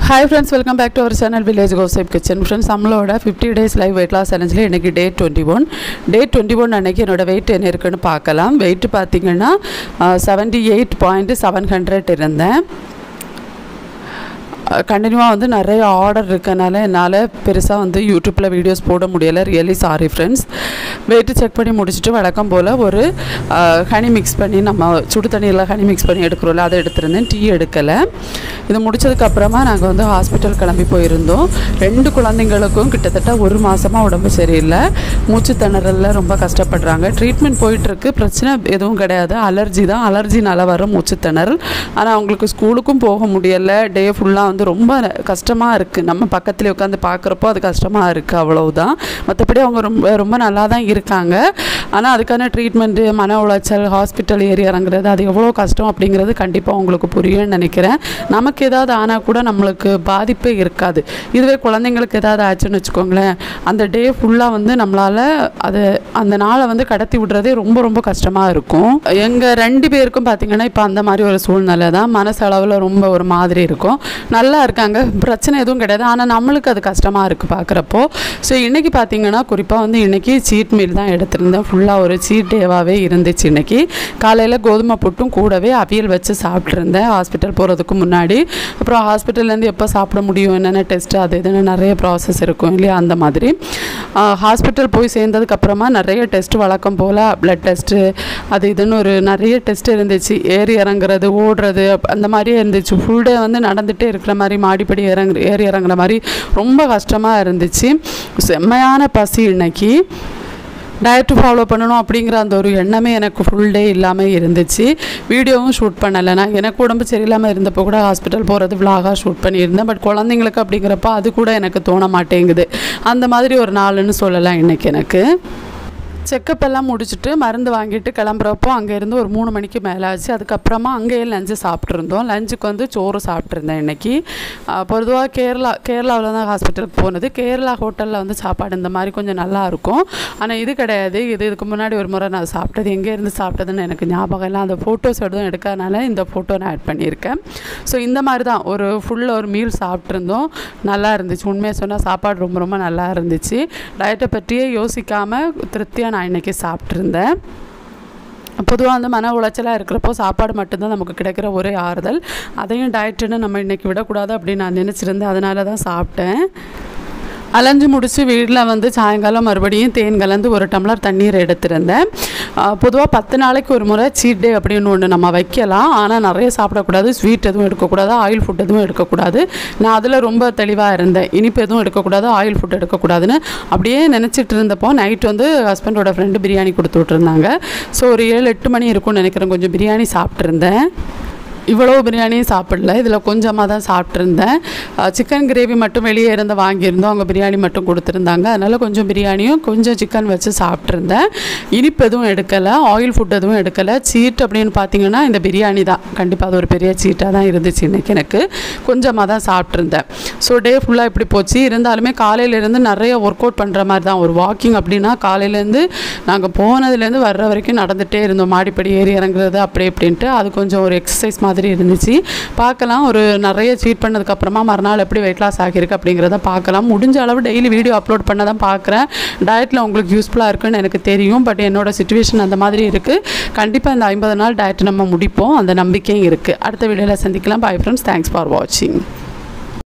hi friends welcome back to our channel village gossip kitchen friends நம்மளோட fifty days live weight loss சேலஞ்சில் இன்றைக்கி day twenty one day twenty one அன்றைக்கி என்னோட weight என்ன இருக்குன்னு பார்க்கலாம் வெயிட் பார்த்தீங்கன்னா seventy eight point seven hundred இருந்தேன் கண்டினியூவாக வந்து நிறைய ஆர்டர் இருக்கனால என்னால் பெருசாக வந்து யூடியூப்பில் வீடியோஸ் போட முடியலை really sorry friends weight check பண்ணி முடிச்சுட்டு வழக்கம் போல் ஒரு ஹனி மிக்ஸ் பண்ணி நம்ம சுடு தண்ணியில் ஹனி மிக்ஸ் பண்ணி எடுக்கிறோம்ல அதை எடுத்திருந்தேன் டீ எடுக்கலை இது முடிச்சதுக்கப்புறமா நாங்கள் வந்து ஹாஸ்பிட்டல் கிளம்பி போயிருந்தோம் ரெண்டு குழந்தைங்களுக்கும் கிட்டத்தட்ட ஒரு மாதமாக உடம்பு சரியில்லை மூச்சு திணறலில் ரொம்ப கஷ்டப்படுறாங்க ட்ரீட்மெண்ட் போயிட்டுருக்கு பிரச்சனை எதுவும் கிடையாது அலர்ஜி தான் அலர்ஜினால வர மூச்சு திணறல் ஆனால் அவங்களுக்கு ஸ்கூலுக்கும் போக முடியலை டே ஃபுல்லாக வந்து ரொம்ப கஷ்டமாக இருக்குது நம்ம பக்கத்துலேயே உட்காந்து பார்க்குறப்போ அது கஷ்டமாக இருக்குது அவ்வளவுதான் மற்றபடி அவங்க ரொம்ப ரொம்ப நல்லா தான் இருக்காங்க ஆனால் அதுக்கான ட்ரீட்மெண்ட்டு மன உளைச்சல் ஹாஸ்பிட்டல் ஏறி இறங்குறது அது எவ்வளோ கஷ்டம் அப்படிங்கிறது கண்டிப்பாக உங்களுக்கு புரியும்னு நினைக்கிறேன் நமக்கு ஏதாவது ஆனால் கூட நம்மளுக்கு பாதிப்பே இருக்காது இதுவே குழந்தைங்களுக்கு ஏதாவது ஆச்சுன்னு வச்சுக்கோங்களேன் அந்த டே ஃபுல்லாக வந்து நம்மளால் அது அந்த நாளை வந்து கடத்தி விடுறதே ரொம்ப ரொம்ப கஷ்டமாக இருக்கும் எங்கள் ரெண்டு பேருக்கும் பார்த்திங்கன்னா இப்போ அந்த மாதிரி ஒரு சூழ்நிலை தான் மனசளவில் ரொம்ப ஒரு மாதிரி இருக்கும் நல்லா இருக்காங்க பிரச்சனை எதுவும் கிடையாது ஆனால் நம்மளுக்கு அது கஷ்டமாக இருக்குது பார்க்குறப்போ ஸோ இன்றைக்கி பார்த்தீங்கன்னா குறிப்பாக வந்து இன்றைக்கி சீட் மீல் தான் எடுத்திருந்தேன் ஃபுல்லாக ஒரு சீட் டேவாகவே இருந்துச்சு இன்றைக்கி காலையில் கோதுமை புட்டும் கூடவே அவியல் வச்சு சாப்பிட்ருந்தேன் ஹாஸ்பிட்டல் போகிறதுக்கு முன்னாடி அப்புறம் ஹாஸ்பிட்டல்லேருந்து எப்போ சாப்பிட முடியும் என்னென்ன டெஸ்ட்டு அது இதுன்னு நிறைய ப்ராசஸ் இருக்கும் இல்லையா அந்த மாதிரி ஹாஸ்பிட்டல் போய் சேர்ந்ததுக்கப்புறமா நிறைய டெஸ்ட் வழக்கம் போல் ப்ளட் டெஸ்ட்டு அது இதுன்னு ஒரு நிறைய டெஸ்ட் இருந்துச்சு ஏறி இறங்குறது ஓடுறது அப்- அந்த மாதிரியே இருந்துச்சு ஃபுல் டே வந்து நடந்துகிட்டே இருக்கிற மாதிரி மாடிப்படி இறங்கு ஏறி இறங்குற மாதிரி ரொம்ப கஷ்டமாக இருந்துச்சு செம்மையான பசி இன்னைக்கு டயட்டு ஃபாலோ பண்ணணும் அப்படிங்கிற அந்த ஒரு எண்ணமே எனக்கு ஃபுல் டே இல்லாமல் இருந்துச்சு வீடியோவும் ஷூட் பண்ணலை நான் எனக்கு உடம்பு சரியில்லாமல் இருந்தப்போ கூட ஹாஸ்பிட்டல் போகிறது விலாகாக ஷூட் பண்ணியிருந்தேன் பட் குழந்தைங்களுக்கு அப்படிங்கிறப்ப அது கூட எனக்கு தோண மாட்டேங்குது அந்த மாதிரி ஒரு நாளுன்னு சொல்லலாம் இன்றைக்கி எனக்கு செக்கப் எல்லாம் முடிச்சுட்டு மருந்து வாங்கிட்டு கிளம்புறப்போ அங்கேருந்து ஒரு மூணு மணிக்கு மேலே ஆச்சு அதுக்கப்புறமா அங்கேயே லஞ்சு சாப்பிட்ருந்தோம் லஞ்சுக்கு வந்து சோறு சாப்பிட்ருந்தேன் இன்னைக்கு பொதுவாக கேரளா கேரளாவில் தான் ஹாஸ்பிட்டலுக்கு போனது கேரளா ஹோட்டலில் வந்து சாப்பாடு இந்த மாதிரி கொஞ்சம் நல்லா இருக்கும் ஆனால் இது கிடையாது இது இதுக்கு முன்னாடி ஒரு முறை நான் சாப்பிட்டது எங்கேருந்து சாப்பிட்டதுன்னு எனக்கு ஞாபகம் இல்லை அந்த ஃபோட்டோஸ் எதுவும் எடுக்காதனால இந்த ஃபோட்டோ நான் ஆட் பண்ணியிருக்கேன் ஸோ இந்த மாதிரி தான் ஒரு ஃபுல் ஒரு மீல் சாப்பிட்ருந்தோம் நல்லா இருந்துச்சு உண்மையாக சொன்னால் சாப்பாடு ரொம்ப ரொம்ப நல்லா இருந்துச்சு டயட்டை பற்றியே யோசிக்காமல் திருப்தியாக நான் இன்றைக்கி சாப்பிட்ருந்தேன் பொதுவாக வந்து மன உளைச்சலாக இருக்கிறப்போ சாப்பாடு மட்டும்தான் நமக்கு கிடைக்கிற ஒரே ஆறுதல் அதையும் டயட்டுன்னு நம்ம இன்றைக்கி விடக்கூடாது அப்படின்னு நான் நினச்சிருந்தேன் அதனால தான் சாப்பிட்டேன் அலைஞ்சு முடிச்சு வீட்டில் வந்து சாயங்காலம் மறுபடியும் தேன் கலந்து ஒரு டம்ளர் தண்ணீர் எடுத்திருந்தேன் பொதுவாக பத்து நாளைக்கு ஒரு முறை சீட் டே அப்படின்னு ஒன்று நம்ம வைக்கலாம் ஆனால் நிறைய சாப்பிடக்கூடாது ஸ்வீட் எதுவும் எடுக்கக்கூடாது ஆயில் ஃபுட் எதுவும் எடுக்கக்கூடாது நான் அதில் ரொம்ப தெளிவாக இருந்தேன் இனிப்பு எதுவும் எடுக்கக்கூடாது ஆயில் ஃபுட் எடுக்கக்கூடாதுன்னு அப்படியே நினச்சிட்டு இருந்தப்போ நைட் வந்து ஹஸ்பண்டோட ஃப்ரெண்டு பிரியாணி கொடுத்து விட்ருந்தாங்க ஸோ ஒரு ஏழு எட்டு மணி இருக்கும்னு நினைக்கிறேன் கொஞ்சம் பிரியாணி சாப்பிட்ருந்தேன் இவ்வளோ பிரியாணியும் சாப்பிடல இதில் கொஞ்சமாக தான் சாப்பிட்ருந்தேன் சிக்கன் கிரேவி மட்டும் வெளியே இருந்து வாங்கியிருந்தோம் அவங்க பிரியாணி மட்டும் கொடுத்துருந்தாங்க அதனால் கொஞ்சம் பிரியாணியும் கொஞ்சம் சிக்கன் வச்சு சாப்பிட்ருந்தேன் இனிப்பு எதுவும் எடுக்கலை ஆயில் ஃபுட் எதுவும் எடுக்கலை சீட் அப்படின்னு பார்த்தீங்கன்னா இந்த பிரியாணி தான் கண்டிப்பாக அது ஒரு பெரிய சீட்டாக தான் இருந்துச்சு இன்றைக்கி எனக்கு கொஞ்சமாக தான் சாப்பிட்ருந்தேன் ஸோ டே ஃபுல்லாக இப்படி போச்சு இருந்தாலுமே காலையிலேருந்து நிறைய ஒர்க் அவுட் பண்ணுற மாதிரி தான் ஒரு வாக்கிங் அப்படின்னா காலையிலேருந்து நாங்கள் போனதுலேருந்து வர்ற வரைக்கும் நடந்துகிட்டே இருந்தோம் மாடிப்படி ஏறி இறங்குறது அப்படி இப்படின்ட்டு அது கொஞ்சம் ஒரு எக்ஸசைஸ் மாதிரி இருந்துச்சு பார்க்கலாம் ஒரு நிறைய சீட் பண்ணதுக்கப்புறமா மறுநாள் எப்படி வெயிட் லாஸ் ஆகியிருக்கு அப்படிங்கிறத பார்க்கலாம் முடிஞ்ச அளவு டெய்லி வீடியோ அப்லோட் பண்ண தான் பார்க்குறேன் டயட்டில் உங்களுக்கு யூஸ்ஃபுல்லாக இருக்குன்னு எனக்கு தெரியும் பட் என்னோட சுச்சுவேஷன் அந்த மாதிரி இருக்குது கண்டிப்பாக இந்த ஐம்பது நாள் டயட் நம்ம முடிப்போம் அந்த நம்பிக்கையும் இருக்குது அடுத்த வீடியோவில் சந்திக்கலாம் பை ஃப்ரெண்ட்ஸ் தேங்க்ஸ் ஃபார் வாட்சிங்